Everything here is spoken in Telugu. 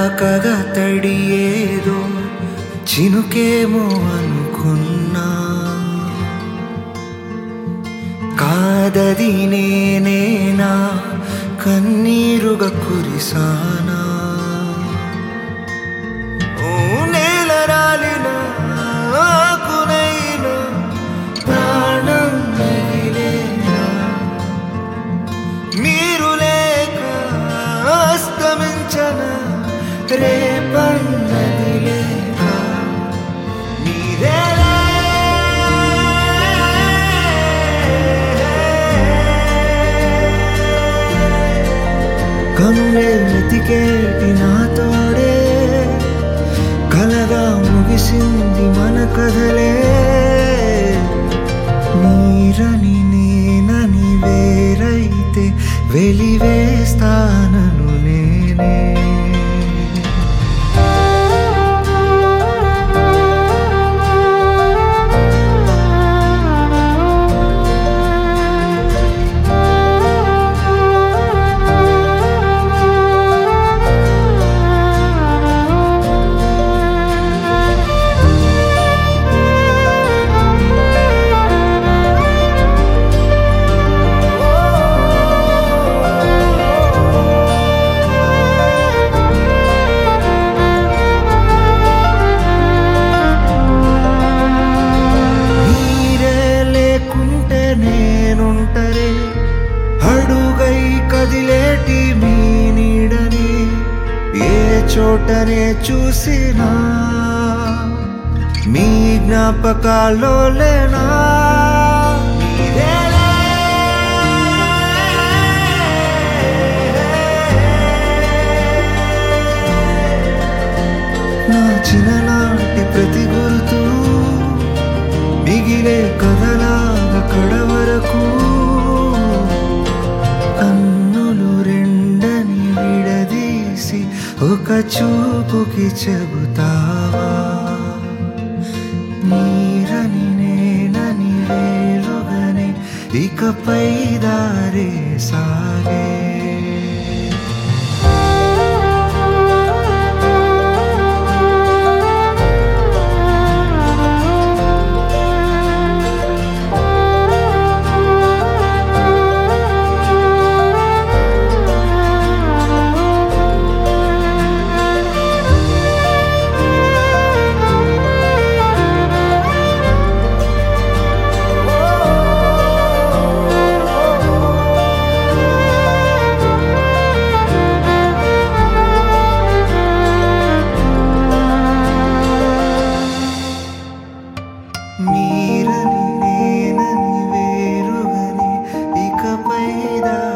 తాకగా తడి ఏదో చినుకేమో అనుకున్నా కాదది నేనేనా కన్నీరుగా కురిసానా ఓ నేల రాలిన ఆకునైనా ప్రాణం మిగిలేనా మీరు లేక అస్తమించన రేపన్నది లేక మీరేలే కనులే వెతికేటి నా తోడే కలగా ముగిసింది మన కథలే నీరని నేనని వేరైతే వెలివేస్తానను నేనే మీరే లేకుంటే నేనుంటరే అడుగై కదిలేటి మీ నీడని ఏ చోటనే చూసినా మీ జ్ఞాపకాల్లో లేనా మీరేలే. నా చిన్ననాటి ప్రతి గుర్తు మిగిలే కథలాగా కడవరకు కన్నులు రెండని విడదీసి ఒక చూపుకి చెబుతావా నీరని నేనని వేలుగనే ఇకపై దారే సాగే మీరని నేనని వేరుగని ఇకపై దా